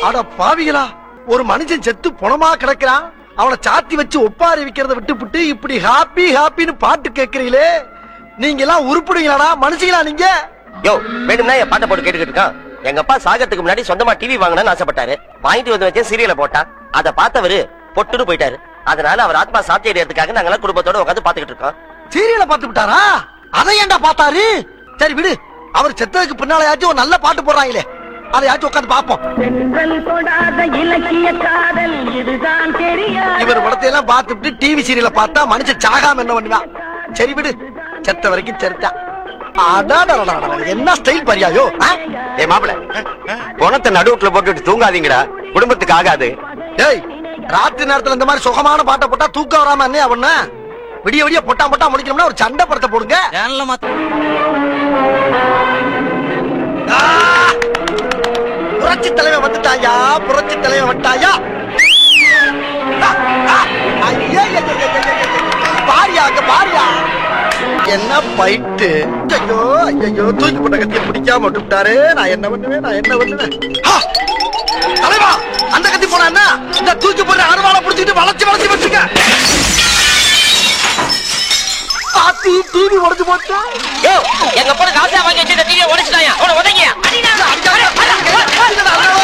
அட பாவிகளா ஒரு மனுஷன் செத்து பொணமா கிடக்கிறான் அவனை சாத்தி வச்சு ஒப்பாரி விக்கிறத விட்டுப்புட்டு இப்படி ஹாப்பி ஹாப்பின்னு பாட்டு கேக்குறீங்களே நீங்க எல்லாம் உருப்பிடுவீங்களாடா மனுஷங்களா நீங்க யோ வேணும்னா என் பாட்டை போட்டு கேட்டுக்கிட்டு இருக்கான் எங்க அப்பா சாகத்துக்கு முன்னாடி சொந்தமா டிவி வாங்கணும்னு ஆசைப்பட்டாரு வாங்கிட்டு வந்து வச்சேன் சீரியலை போட்டான் அதை பார்த்தவரு பொட்டுன்னு போயிட்டாரு அதனால அவர் ஆத்மா சாத்தி அடையறதுக்காக நாங்கெல்லாம் குடும்பத்தோட உட்காந்து பாத்துக்கிட்டு இருக்கோம் சீரியலை பார்த்து விட்டாரா அதை ஏன்டா பார்த்தாரு சரி விடு அவர் செத்ததுக்கு பின்னாலயாச்சும் ஒரு நல்ல பாட்டு போடுறாங்களே அதையாச்சும் உட்காந்து பாப்போம் பெண்கள் தொடாத இலக்கிய காதல் இதுதான் தெரியாது இவர் படத்தையெல்லாம் பார்த்துட்டு டிவி சீரியலை பார்த்தா மனுஷன் சாகாம என்ன பண்ணுவான் சரி விடு செத்த வரைக்கும் செத்தான் அடாடா என்ன ஸ்டைல் பரியாயோ ஆ? ஏ மாப்பிள பணத்தை நடுவுக்குள்ள போட்டுட்டு தூங்காதீங்கடா குடும்பத்துக்கு ஆகாது ஏய் ராத்திரி நேரத்துல இந்த மாதிரி சுகமான பாட்டை போட்டா தூக்கம் வராம என்ன அவன விடிய விடிய பொட்டா பொட்டா முடிக்கணும்னா ஒரு சண்டை படத்தை போடுங்க ஆ! புரட்சி தலைவன் வந்துட்டாயா புரட்சி தலைவன் வந்துட்டாயா ஆ, ஆ, ஐயையையையையையையை. பாரியா அங்க பாரியா என்ன பைட்டு ஐயோ ஐயோ தூக்கி போட்ட கத்திய பிடிக்காம விட்டுட்டாரு நான் என்ன பண்ணுவேன் நான் என்ன பண்ணுவேன் ஆ! தலைவா அந்த கத்தி போனா என்ன இந்த தூக்கி போடுற அருவாளை பிடிச்சிட்டு வளைச்சு வளைச்சு வச்சுக்க ஆத்தி டிவி உடச்சு போட்டு யோ எங்க அப்பா ராசா வாங்கி வச்சிருந்த டிவியை உடைச்சிட்டாயா அவனை உதங்கியா அடிடா, அடிடா, அடிடா, அடிடா, அடிடா, அடிடா.